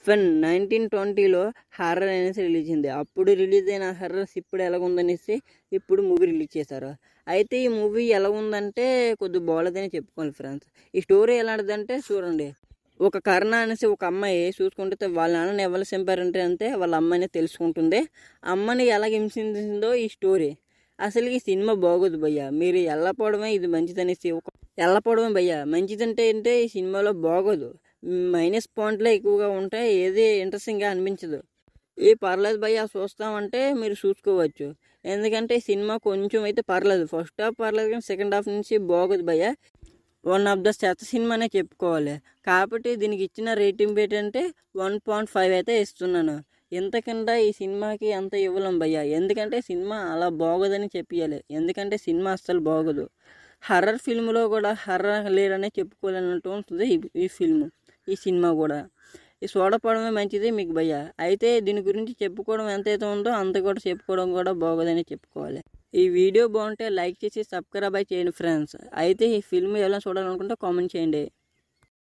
ఫెన్ nineteen ట్వంటీలో horror అనేసి release అయింది అప్పుడు రిలీజ్ అయిన హర్రర్స్ ఇప్పుడు ఎలా ఉందనేసి ఇప్పుడు మూవీ రిలీజ్ చేశారు అయితే ఈ మూవీ ఎలా ఉందంటే కొద్ది బాగోలేదని చెప్పుకోవాలి ఫ్రెండ్స్ ఈ స్టోరీ ఎలాంటిదంటే చూడండి ఒక కర్ణ అనేసి ఒక అమ్మాయి చూసుకుంటే వాళ్ళ నాన్నని ఎవరు చంపారంటే అంతే వాళ్ళ అమ్మాయిని తెలుసుకుంటుంది అమ్మని ఎలా హింసించిందో ఈ స్టోరీ అసలు ఈ సినిమా బాగోదు భయ్య మీరు వెళ్ళపోవడమే ఇది మంచిదనేసి ఒక వెళ్ళపోవడమే భయ్య మంచిదంటే అంటే ఈ సినిమాలో బాగోదు మైనస్ పాయింట్లే ఎక్కువగా ఉంటాయి ఏది ఇంట్రెస్టింగ్గా అనిపించదు ఏ పర్లేదు భయ్య చూస్తామంటే మీరు చూసుకోవచ్చు ఎందుకంటే ఈ సినిమా కొంచెం అయితే పర్లేదు ఫస్ట్ హాఫ్ పర్లేదు కానీ సెకండ్ హాఫ్ నుంచి బాగోదు భయ్య వన్ ఆఫ్ ద చెత్త సినిమానే చెప్పుకోవాలి కాబట్టి దీనికి ఇచ్చిన రేటింగ్ ఏంటంటే వన్ పాయింట్ ఫైవ్ అయితే ఇస్తున్నాను ఎంతకంటే ఈ సినిమాకి అంత ఇవ్వలేం భయ్య ఎందుకంటే సినిమా అలా బాగోదని చెప్పియాలి ఎందుకంటే సినిమా అస్సలు బాగోదు హర్రర్ ఫిల్మ్లో కూడా హర్రర్ లేరనే చెప్పుకోవాలన్నట్టు ఉంటుంది ఈ- ఈ ఫిల్మ్ ఈ సినిమా కూడా ఈ చూడపడమే మంచిది మీకు భయ్య అయితే దీని గురించి చెప్పుకోవడం ఎంతైతే ఉందో అంత కూడా చెప్పుకోవడం కూడా బాగోదని చెప్పుకోవాలి ఈ వీడియో బాగుంటే లైక్ చేసి సబ్స్క్రైబ్ చేయండి ఫ్రెండ్స్ అయితే ఈ ఫిల్మ్ ఎలా చూడాలనుకుంటే కామెంట్ చేయండి